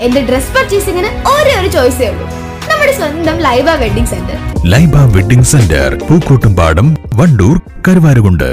എന്റെ ഡ്രസ് പർച്ചേസിംഗിന് ഒരേ ഒരു ചോയ്സേ ഉള്ളൂ നമ്മുടെ സ്വന്തം Laiba wedding centre Laiba wedding centre Pookkottumpadam Wandoor Karuvarakundu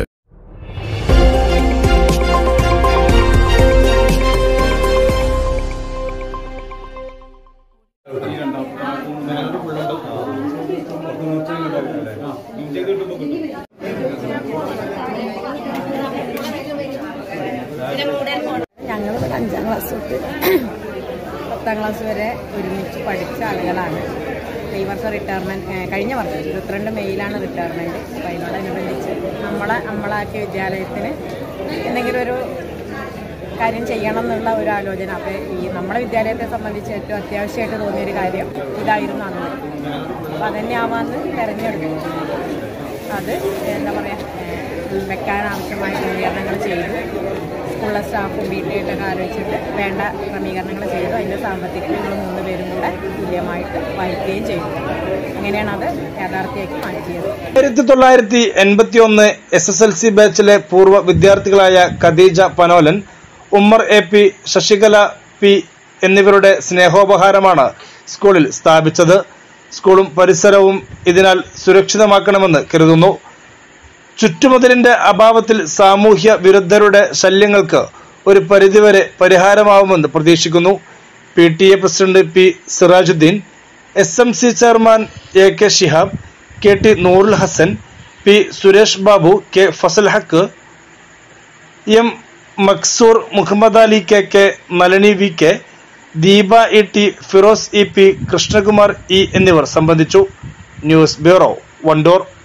ഞങ്ങൾ ഇവിടെ അഞ്ചാം ക്ലാസ് തൊട്ട് പത്താം ക്ലാസ് വരെ ഒരുമിച്ച് പഠിച്ച ആളുകളാണ് ഈ വർഷം റിട്ടയർമെൻറ്റ് കഴിഞ്ഞ വർഷം ഇരുപത്തിരണ്ട് മെയ്യിലാണ് റിട്ടയർമെൻറ്റ് അപ്പോൾ അതിനോടനുബന്ധിച്ച് നമ്മളെ നമ്മളാക്കിയ വിദ്യാലയത്തിന് എന്തെങ്കിലും ഒരു കാര്യം ചെയ്യണം എന്നുള്ള ഒരു ആലോചന അപ്പോൾ ഈ നമ്മളെ വിദ്യാലയത്തെ സംബന്ധിച്ച് ഏറ്റവും അത്യാവശ്യമായിട്ട് തോന്നിയൊരു കാര്യം ഇതായിരുന്നു അന്ന് അപ്പോൾ അതന്നെ ആവാന്ന് തിരഞ്ഞെടുത്തു അത് എന്താ പറയുക വെക്കാൻ ആവശ്യമായ ക്രമീകരണങ്ങൾ ചെയ്തു സ്കൂളിലെ സ്റ്റാഫും വീട്ടിലൊക്കെ ആലോചിച്ചിട്ട് വേണ്ട ക്രമീകരണങ്ങൾ ചെയ്തു അതിൻ്റെ സാമ്പത്തികം ഞങ്ങൾ മൂന്ന് പേരും കൂടെ തുല്യമായിട്ട് വഹിക്കുകയും ചെയ്തു അങ്ങനെയാണ് അത് യാഥാർത്ഥ്യമാക്കി മാറ്റിയത് ആയിരത്തി തൊള്ളായിരത്തി എൺപത്തി ഒന്ന് എസ് എസ് എൽ സി ബാച്ചിലെ പൂർവ്വ വിദ്യാർത്ഥികളായ Khadeeja Panolan Ummer A P Sasikala P എന്നിവരുടെ സ്നേഹോപഹാരമാണ് സ്കൂളിൽ സ്ഥാപിച്ചത് സ്കൂളും പരിസരവും ഇതിനാൽ സുരക്ഷിതമാക്കണമെന്ന് കരുതുന്നു ചുറ്റുമതിലിന്റെ അഭാവത്തിൽ സാമൂഹ്യ വിരുദ്ധരുടെ ശല്യങ്ങൾക്ക് ഒരു പരിധിവരെ പരിഹാരമാവുമെന്ന് പ്രതീക്ഷിക്കുന്നു P T A president P Sirajudheen S M C chairman A K Shihab K T Noorul Hasan P Suresh Babu K Fasal Haq M Maqsoor Muhammad Ali K K Nalini V K Deepa E T Feroz E P Krishnakumar E എന്നിവർ സംബന്ധിച്ചു ന്യൂസ് ബ്യൂറോ വണ്ടൂർ